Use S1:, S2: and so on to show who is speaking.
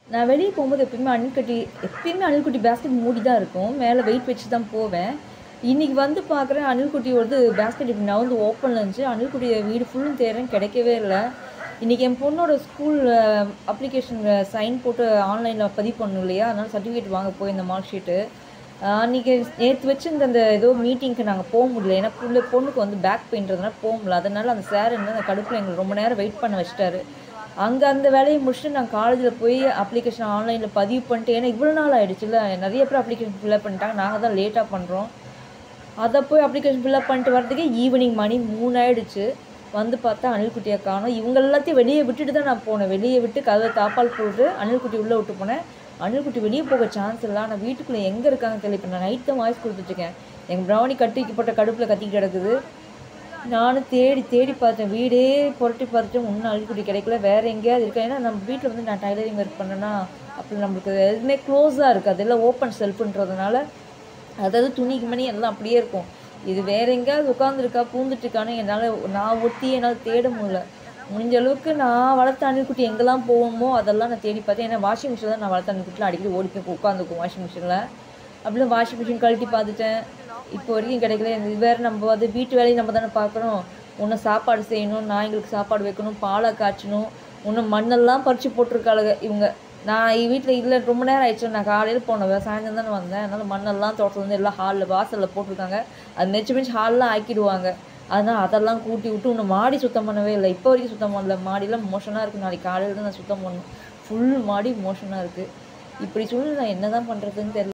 S1: நான் வெளியே போகும்போது எப்பயுமே அணில்குட்டி எப்பயுமே அணில்குட்டி பேஸ்கெட் மூடி தான் இருக்கும் மேலே வெயிட் வச்சு தான் போவேன் இன்றைக்கி வந்து பார்க்குறேன் அணில்குட்டி வந்து பேஸ்கெட் இப்படி நவுந்து ஓப்பனில் இருந்துச்சு அணில்குட்டி வீடு ஃபுல்லும் தேடுறேன் கிடைக்கவே இல்லை இன்றைக்கி என் பொண்ணோட ஸ்கூல் அப்ளிகேஷனில் சைன் போட்டு ஆன்லைனில் பதிவு பண்ணணும் இல்லையா அதனால் சர்டிஃபிகேட் வாங்க போயிருந்த மார்க் ஷீட்டு அன்றைக்கி நேற்று வச்சிருந்த அந்த ஏதோ மீட்டிங்க்கு நாங்கள் போக முடியல ஏன்னா புள்ள பொண்ணுக்கு வந்து பேக் பெயின்றதுனால போக முடியல அதனால் அந்த சார் என்ன அந்த கடுப்பில் எங்களுக்கு ரொம்ப நேரம் வெயிட் பண்ண வச்சிட்டாரு அங்கே அந்த வேலையை முடிச்சுட்டு நான் காலேஜில் போய் அப்ளிகேஷன் ஆன்லைனில் பதிவு பண்ணிட்டு ஏன்னா இவ்வளோ நாள் ஆகிடுச்சுல நிறைய பேர் அப்ளிகேஷன் ஃபில்அப் பண்ணிட்டாங்க நாங்கள் தான் லேட்டாக பண்ணுறோம் அதை போய் அப்ளிகேஷன் ஃபில்அப் பண்ணிட்டு வரதுக்கே ஈவினிங் மணி மூணு ஆயிடுச்சு வந்து பார்த்தா அணில்குட்டியை காணோம் இவங்க எல்லாத்தையும் வெளியே விட்டுட்டு தான் நான் போனேன் வெளியே விட்டு கதவை தாப்பால் போட்டு அணில்குட்டி உள்ளே விட்டு போனேன் அணில்குட்டி வெளியே போக சான்ஸ் இல்லை ஆனால் வீட்டுக்குள்ளே எங்கே இருக்காங்க தெரியல இப்போ நான் நைட் தான் வாய்ஸ் கொடுத்துட்ருக்கேன் எங்கள் ப்ரௌனி கட்டிக்கு போட்ட கடுப்பில் கத்திக்கிட்டு கிடக்குது நானும் தேடி தேடி பார்த்தேன் வீடே புரட்டி பார்த்துட்டு ஒன்றும் அழிக்குட்டி கிடைக்கல வேறு எங்கேயாவது இருக்கா ஏன்னா நம்ம வீட்டில் வந்து நான் டைலரிங் ஒர்க் பண்ணேன்னா அப்படி நம்மளுக்கு எதுவுமே க்ளோஸாக இருக்குது அதெல்லாம் ஓப்பன் செல்ஃபுன்றதுனால அதாவது துணிக்கு மணி எல்லாம் அப்படியே இருக்கும் இது வேற எங்கேயாவது உட்காந்துருக்கா பூந்துட்டுருக்கான்னு என்னால் நான் ஒத்தி என்னால் தேட முடியல முடிஞ்ச அளவுக்கு நான் வளர்த்த அணில்குட்டி எங்கெல்லாம் போகணுமோ அதெல்லாம் நான் தேடி பார்த்தேன் ஏன்னா வாஷிங் மிஷினில் தான் நான் வளர்த்த அணில்குட்டியில் அடிக்கடி ஓடி போய் உட்காந்துக்கும் வாஷிங் மிஷினில் அப்படிலாம் வாஷிங் மிஷின் கழட்டி பார்த்துட்டேன் இப்போ வரைக்கும் கிடைக்கல இது வேறு நம்ம வந்து வீட்டு வேலையும் நம்ம தானே பார்க்குறோம் ஒன்று சாப்பாடு செய்யணும் நாய்ங்களுக்கு சாப்பாடு வைக்கணும் பாலை காய்ச்சணும் ஒன்று மண்ணெல்லாம் பறித்து போட்டிருக்காளுங்க இவங்க நான் வீட்டில் இல்லை ரொம்ப நேரம் ஆயிடுச்சு நான் காலையில் போனேன் சாயந்தரம் தானே வந்தேன் அதனால் மண்ணெல்லாம் தோட்டத்தில் வந்து எல்லாம் ஹாலில் வாசலில் போட்டிருக்காங்க அது நெச்சு மிச்சு ஹால்லாம் ஆக்கிடுவாங்க அதனால் அதெல்லாம் கூட்டி விட்டு இன்னும் மாடி சுத்தம் பண்ணவே இல்லை இப்போ வரைக்கும் சுத்தம் பண்ணல மாடிலாம் மோஷனாக இருக்குது நாளைக்கு காலையில் தான் நான் சுத்தம் பண்ணணும் ஃபுல் மாடி மோஷனாக இருக்குது இப்படி சூழ்நிலை நான் என்ன தான் பண்ணுறதுன்னு தெரியல